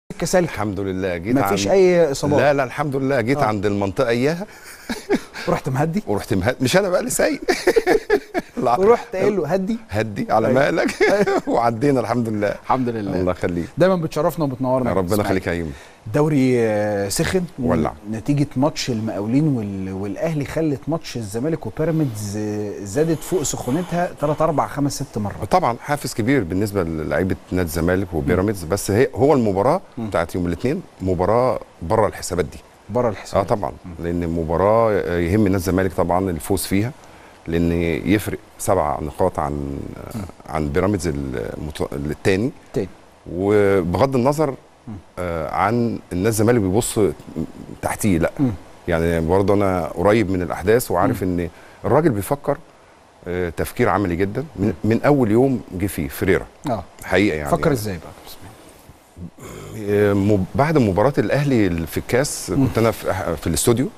سكه سالكه الحمد لله جيت ما فيش عند- اي اصابات لا لا الحمد لله جيت آه. عند المنطقه اياها رحت مهدي ورحت مهد... مش انا بقى اللي سايق لا. ورحت قايل له هدي هدي على أيوة. مالك وعدينا الحمد لله الحمد لله الله يخليك دايما بتشرفنا وبتنورنا يا ربنا إسماعيل. يخليك يا ايمن الدوري آه، سخن ولع. نتيجه ماتش المقاولين وال... والاهلي خلت ماتش الزمالك وبيراميدز آه، زادت فوق سخونتها 3 4 5 6 مرات طبعا حافز كبير بالنسبه للعيبه نادي الزمالك وبيراميدز بس هي هو المباراه بتاعت يوم الاثنين مباراه بره الحسابات دي بره اه الحساب طبعا لان مباراه يهم نادي الزمالك طبعا الفوز فيها لان يفرق سبع نقاط عن عن بيراميدز المت- الثاني تاني وبغض النظر آه، عن الناس الزمالك بيبص تحتيه لا مم. يعني برضه انا قريب من الاحداث وعارف ان الراجل بيفكر آه، تفكير عملي جدا من, من اول يوم جه فيه فريرا اه حقيقه يعني فكر ازاي بقى آه، مب- بعد مباراه الاهلي اللي في الكاس كنت انا في, في الاستوديو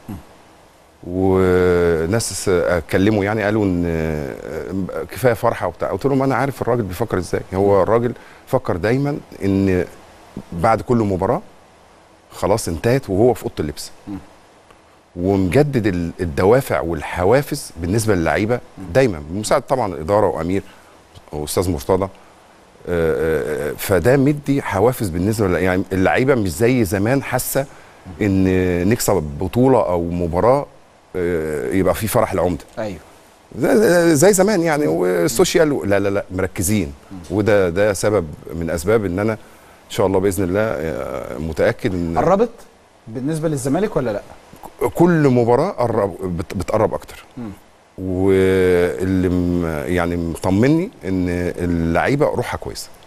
وناس اتكلموا يعني قالوا ان آه، كفايه فرحه وبتاع قلت لهم انا عارف الراجل بيفكر ازاي هو الراجل فكر دايما ان بعد كل مباراه خلاص انتهت وهو في اوضه اللبس ومجدد ال- الدوافع والحوافز بالنسبه للعيبه دايما بمساعده طبعا الاداره وامير واستاذ مرتضى آه، آه، فده مدي حوافز بالنسبه ل- يعني اللعيبه مش زي زمان حاسه ان نكسب بطوله او مباراه آه، يبقى في فرح العمده ايوه زي, زي زمان يعني والسوشيال لا لا لا مركزين وده ده سبب من اسباب ان انا ان شاء الله باذن الله آه، متاكد ان قربت بالنسبه للزمالك ولا لا كل مباراه قرب بت- بتقرب اكتر مم. واللي م- يعني مطمني ان اللعيبه روحها كويسه